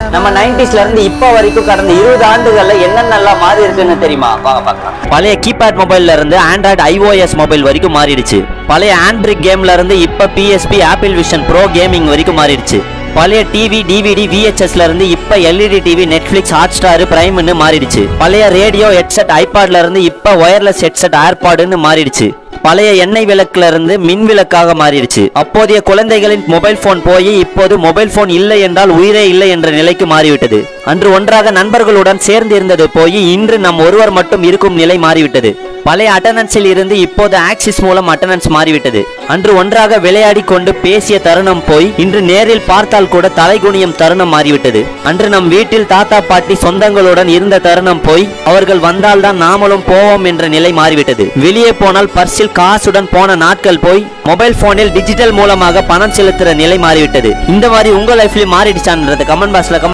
நம்ம 90s ல இருந்து இப்ப வரைக்கும் கடந்த இருபது ஆண்டுகள்ல என்னென்னலாம் மாறி இருக்குன்னு தெரியுமா வாங்க பார்க்கலாம் பழைய கீபேட் மொபைல்ல இருந்து ஆண்ட்ராய்டு ஐஓஎஸ் மொபைல் வரைக்கும் மாறிடுச்சு பழைய ஆண்ட்ரிக் கேம்ல இருந்து இப்ப PSP Apple Vision Pro gaming வரைக்கும் மாறிடுச்சு பழைய டிவி டிவிடி விஹெச்எஸ்ல இருந்து இப்ப LED TV Netflix hotstar பிரைம்னு மாறிடுச்சு பழைய ரேடியோ ஹெட்செட் ஐபாட்ல இருந்து இப்ப ஒயர்லெஸ் ஹெட்செட் ஏர்பாடுன்னு மாறிடுச்சு பழைய எண்ணெய் விளக்குல இருந்து மின் விளக்காக மாறிடுச்சு அப்போதைய குழந்தைகளின் மொபைல் போன் போய் இப்போது மொபைல் போன் இல்லை என்றால் உயிரே இல்லை என்ற நிலைக்கு மாறிவிட்டது அன்று ஒன்றாக நண்பர்களுடன் சேர்ந்து இருந்தது போய் இன்று நம் ஒருவர் மட்டும் இருக்கும் நிலை மாறிவிட்டது பழைய அட்டண்டன்ஸில் இருந்து இப்போது ஆக்சிஸ் மூலம் அட்டண்டன்ஸ் மாறிவிட்டது அன்று ஒன்றாக விளையாடி கொண்டு பேசிய தருணம் போய் இன்று நேரில் பார்த்தால் கூட தலைகுனியும் தருணம் மாறிவிட்டது அன்று நம் வீட்டில் தாத்தா பாட்டி சொந்தங்களுடன் இருந்த தருணம் போய் அவர்கள் வந்தால்தான் நாமளும் போவோம் என்ற நிலை மாறிவிட்டது வெளியே போனால் பர்சில் காசுடன் போன நாட்கள் போய் மொபைல் போனில் டிஜிட்டல் மூலமாக பணம் செலுத்துற நிலை மாறிவிட்டது இந்த மாதிரி உங்க லைஃப்லயும் மாறிடுச்சான்றது கமெண்ட் பாக்ஸ்ல